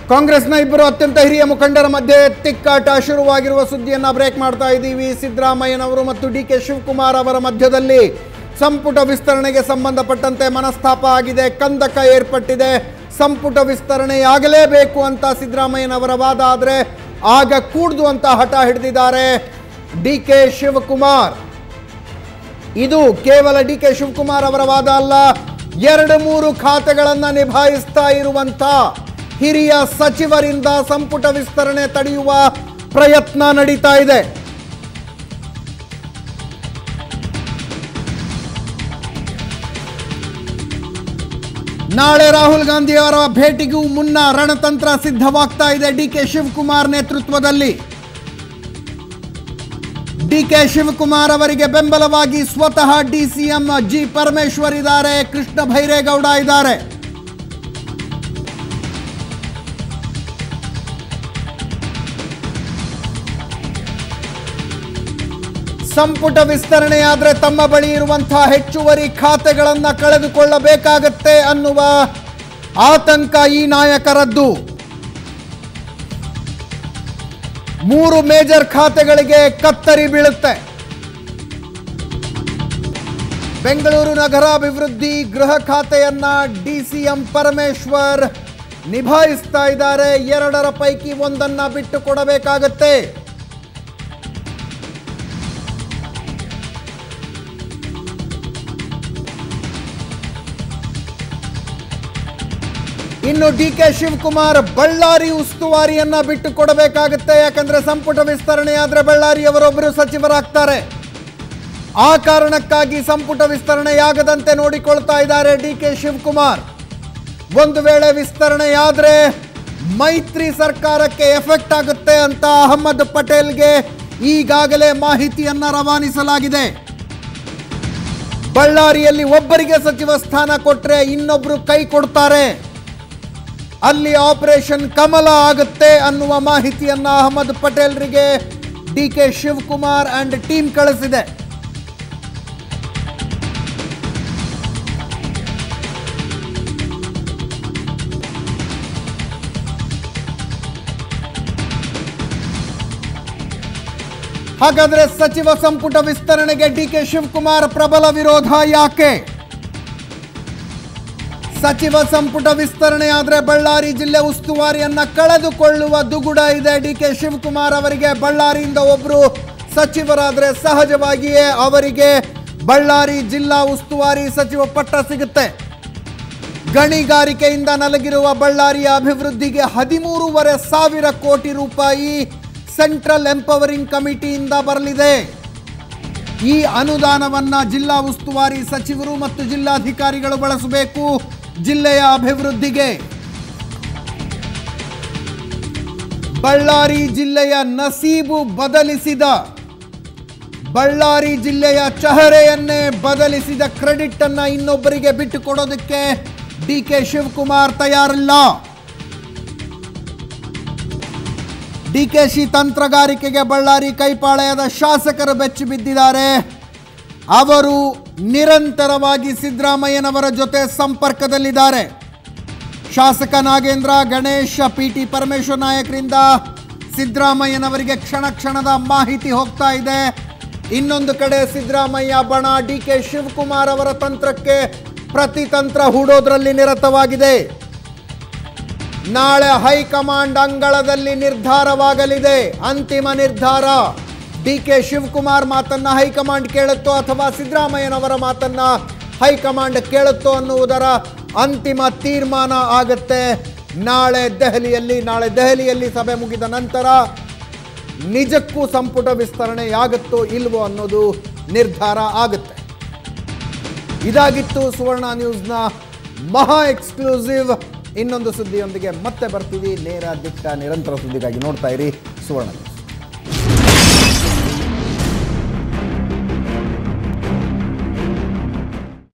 ಕಾಂಗ್ರೆಸ್ನ ಇಬ್ಬರು ಅತ್ಯಂತ ಹಿರಿಯ ಮುಖಂಡರ ಮಧ್ಯೆ ತಿಕ್ಕಾಟ ಶುರುವಾಗಿರುವ ಸುದ್ದಿಯನ್ನ ಬ್ರೇಕ್ ಮಾಡ್ತಾ ಇದ್ದೀವಿ ಸಿದ್ದರಾಮಯ್ಯನವರು ಮತ್ತು ಡಿ ಕೆ ಶಿವಕುಮಾರ್ ಅವರ ಮಧ್ಯದಲ್ಲಿ ಸಂಪುಟ ವಿಸ್ತರಣೆಗೆ ಸಂಬಂಧಪಟ್ಟಂತೆ ಮನಸ್ತಾಪ ಆಗಿದೆ ಕಂದಕ ಏರ್ಪಟ್ಟಿದೆ ಸಂಪುಟ ವಿಸ್ತರಣೆಯಾಗಲೇಬೇಕು ಅಂತ ಸಿದ್ದರಾಮಯ್ಯನವರ ವಾದ ಆದರೆ ಆಗ ಕೂಡ್ದು ಅಂತ ಹಠ ಹಿಡಿದಿದ್ದಾರೆ ಡಿ ಕೆ ಶಿವಕುಮಾರ್ ಇದು ಕೇವಲ ಡಿ ಕೆ ಶಿವಕುಮಾರ್ ಅವರ ವಾದ ಅಲ್ಲ ಎರಡು ಮೂರು ಖಾತೆಗಳನ್ನು ನಿಭಾಯಿಸ್ತಾ ಇರುವಂತ ಹಿರಿಯ ಸಚಿವರಿಂದ ಸಂಪುಟ ವಿಸ್ತರಣೆ ತಡೆಯುವ ಪ್ರಯತ್ನ ನಡೀತಾ ಇದೆ ನಾಳೆ ರಾಹುಲ್ ಗಾಂಧಿ ಅವರ ಭೇಟಿಗೂ ಮುನ್ನ ರಣತಂತ್ರ ಸಿದ್ಧವಾಗ್ತಾ ಇದೆ ಡಿ ಕೆ ಶಿವಕುಮಾರ್ ನೇತೃತ್ವದಲ್ಲಿ ಡಿ ಕೆ ಶಿವಕುಮಾರ್ ಅವರಿಗೆ ಬೆಂಬಲವಾಗಿ ಸ್ವತಃ ಡಿಸಿಎಂ ಜಿ ಪರಮೇಶ್ವರ್ ಇದ್ದಾರೆ ಕೃಷ್ಣ ಭೈರೇಗೌಡ ಇದ್ದಾರೆ ಸಂಪುಟ ವಿಸ್ತರಣೆಯಾದ್ರೆ ತಮ್ಮ ಬಳಿ ಇರುವಂತಹ ಹೆಚ್ಚುವರಿ ಖಾತೆಗಳನ್ನ ಕಳೆದುಕೊಳ್ಳಬೇಕಾಗತ್ತೆ ಅನ್ನುವ ಆತಂಕ ಈ ನಾಯಕರದ್ದು ಮೂರು ಮೇಜರ್ ಖಾತೆಗಳಿಗೆ ಕತ್ತರಿ ಬೀಳುತ್ತೆ ಬೆಂಗಳೂರು ನಗರಾಭಿವೃದ್ಧಿ ಗೃಹ ಖಾತೆಯನ್ನ ಡಿಸಿಎಂ ಪರಮೇಶ್ವರ್ ನಿಭಾಯಿಸ್ತಾ ಇದ್ದಾರೆ ಎರಡರ ಪೈಕಿ ಒಂದನ್ನ ಬಿಟ್ಟು ಕೊಡಬೇಕಾಗತ್ತೆ ಇನ್ನು ಡಿ ಕೆ ಶಿವಕುಮಾರ್ ಬಳ್ಳಾರಿ ಉಸ್ತುವಾರಿಯನ್ನ ಬಿಟ್ಟು ಕೊಡಬೇಕಾಗುತ್ತೆ ಯಾಕಂದ್ರೆ ಸಂಪುಟ ವಿಸ್ತರಣೆಯಾದ್ರೆ ಬಳ್ಳಾರಿ ಅವರೊಬ್ಬರು ಸಚಿವರಾಗ್ತಾರೆ ಆ ಕಾರಣಕ್ಕಾಗಿ ಸಂಪುಟ ವಿಸ್ತರಣೆಯಾಗದಂತೆ ನೋಡಿಕೊಳ್ತಾ ಇದ್ದಾರೆ ಡಿ ಕೆ ಶಿವಕುಮಾರ್ ಒಂದು ವೇಳೆ ವಿಸ್ತರಣೆಯಾದ್ರೆ ಮೈತ್ರಿ ಸರ್ಕಾರಕ್ಕೆ ಎಫೆಕ್ಟ್ ಆಗುತ್ತೆ ಅಂತ ಅಹಮ್ಮದ್ ಪಟೇಲ್ಗೆ ಈಗಾಗಲೇ ಮಾಹಿತಿಯನ್ನ ರವಾನಿಸಲಾಗಿದೆ ಬಳ್ಳಾರಿಯಲ್ಲಿ ಒಬ್ಬರಿಗೆ ಸಚಿವ ಸ್ಥಾನ ಕೊಟ್ರೆ ಇನ್ನೊಬ್ರು ಕೈ ಕೊಡ್ತಾರೆ ಅಲ್ಲಿ ಆಪರೇಷನ್ ಕಮಲ ಆಗುತ್ತೆ ಅನ್ನುವ ಮಾಹಿತಿಯನ್ನ ಅಹಮದ್ ಪಟೇಲ್ರಿಗೆ D K Shivakumar and team ಕಳಿಸಿದೆ ಹಾಗಾದ್ರೆ ಸಚಿವ ಸಂಪುಟ ವಿಸ್ತರಣೆಗೆ ಡಿ ಕೆ ಶಿವಕುಮಾರ್ ಪ್ರಬಲ ವಿರೋಧ ಯಾಕೆ ಸಚಿವ ಸಂಪುಟ ವಿಸ್ತರಣೆ ಆದ್ರೆ ಬಳ್ಳಾರಿ ಜಿಲ್ಲೆ ಉಸ್ತುವಾರಿಯನ್ನ ಕಳೆದುಕೊಳ್ಳುವ ದುಗುಡ ಇದೆ ಡಿ ಕೆ ಶಿವಕುಮಾರ್ ಅವರಿಗೆ ಬಳ್ಳಾರಿಯಿಂದ ಒಬ್ರು ಸಚಿವರಾದ್ರೆ ಸಹಜವಾಗಿಯೇ ಅವರಿಗೆ ಬಳ್ಳಾರಿ ಜಿಲ್ಲಾ ಉಸ್ತುವಾರಿ ಸಚಿವ ಪಟ್ಟ ಸಿಗುತ್ತೆ ಗಣಿಗಾರಿಕೆಯಿಂದ ನಲಗಿರುವ ಬಳ್ಳಾರಿಯ ಅಭಿವೃದ್ಧಿಗೆ ಹದಿಮೂರುವರೆ ಸಾವಿರ ಕೋಟಿ ರೂಪಾಯಿ ಸೆಂಟ್ರಲ್ ಎಂಪವರಿಂಗ್ ಕಮಿಟಿಯಿಂದ ಬರಲಿದೆ ಈ ಅನುದಾನವನ್ನ ಜಿಲ್ಲಾ ಉಸ್ತುವಾರಿ ಸಚಿವರು ಮತ್ತು ಜಿಲ್ಲಾಧಿಕಾರಿಗಳು ಬಳಸಬೇಕು ಜಿಲ್ಲೆಯ ಅಭಿವೃದ್ಧಿಗೆ ಬಳ್ಳಾರಿ ಜಿಲ್ಲೆಯ ನಸೀಬು ಬದಲಿಸಿದ ಬಳ್ಳಾರಿ ಜಿಲ್ಲೆಯ ಚಹರೆಯನ್ನೇ ಬದಲಿಸಿದ ಕ್ರೆಡಿಟ್ ಅನ್ನ ಇನ್ನೊಬ್ಬರಿಗೆ ಬಿಟ್ಟು ಕೊಡೋದಕ್ಕೆ ಡಿ ಕೆ ಶಿವಕುಮಾರ್ ತಯಾರಿಲ್ಲ ಡಿಕೆಶಿ ತಂತ್ರಗಾರಿಕೆಗೆ ಬಳ್ಳಾರಿ ಕೈಪಾಳ್ಯದ ಶಾಸಕರು ಬೆಚ್ಚಿ ಬಿದ್ದಿದ್ದಾರೆ ಅವರು ನಿರಂತರವಾಗಿ ಸಿದ್ದರಾಮಯ್ಯನವರ ಜೊತೆ ಸಂಪರ್ಕದಲ್ಲಿದ್ದಾರೆ ಶಾಸಕ ನಾಗೇಂದ್ರ ಗಣೇಶ್ ಪಿ ಟಿ ಪರಮೇಶ್ವರ್ ನಾಯಕರಿಂದ ಸಿದ್ದರಾಮಯ್ಯನವರಿಗೆ ಕ್ಷಣ ಕ್ಷಣದ ಮಾಹಿತಿ ಹೋಗ್ತಾ ಇದೆ ಇನ್ನೊಂದು ಕಡೆ ಸಿದ್ದರಾಮಯ್ಯ ಬಣ ಡಿ ಕೆ ಶಿವಕುಮಾರ್ ಅವರ ತಂತ್ರಕ್ಕೆ ಪ್ರತಿತಂತ್ರ ಹೂಡೋದ್ರಲ್ಲಿ ನಿರತವಾಗಿದೆ ನಾಳೆ ಹೈಕಮಾಂಡ್ ಅಂಗಳದಲ್ಲಿ ನಿರ್ಧಾರವಾಗಲಿದೆ ಅಂತಿಮ ನಿರ್ಧಾರ ಡಿ ಕೆ ಶಿವಕುಮಾರ್ ಮಾತನ್ನ ಹೈಕಮಾಂಡ್ ಕೇಳುತ್ತೋ ಅಥವಾ ಸಿದ್ದರಾಮಯ್ಯನವರ ಮಾತನ್ನ ಹೈಕಮಾಂಡ್ ಕೇಳುತ್ತೋ ಅನ್ನುವುದರ ಅಂತಿಮ ತೀರ್ಮಾನ ಆಗುತ್ತೆ ನಾಳೆ ದೆಹಲಿಯಲ್ಲಿ ನಾಳೆ ದೆಹಲಿಯಲ್ಲಿ ಸಭೆ ಮುಗಿದ ನಂತರ ನಿಜಕ್ಕೂ ಸಂಪುಟ ವಿಸ್ತರಣೆಯಾಗುತ್ತೋ ಇಲ್ವೋ ಅನ್ನೋದು ನಿರ್ಧಾರ ಆಗುತ್ತೆ ಇದಾಗಿತ್ತು ಸುವರ್ಣ ನ್ಯೂಸ್ನ ಮಹಾ ಎಕ್ಸ್ಕ್ಲೂಸಿವ್ ಇನ್ನೊಂದು ಸುದ್ದಿಯೊಂದಿಗೆ ಮತ್ತೆ ಬರ್ತೀವಿ ನೇರ ದಿಟ್ಟ ನಿರಂತರ ಸುದ್ದಿಗಾಗಿ ನೋಡ್ತಾ ಇರಿ ಸುವರ್ಣ ನ್ಯೂಸ್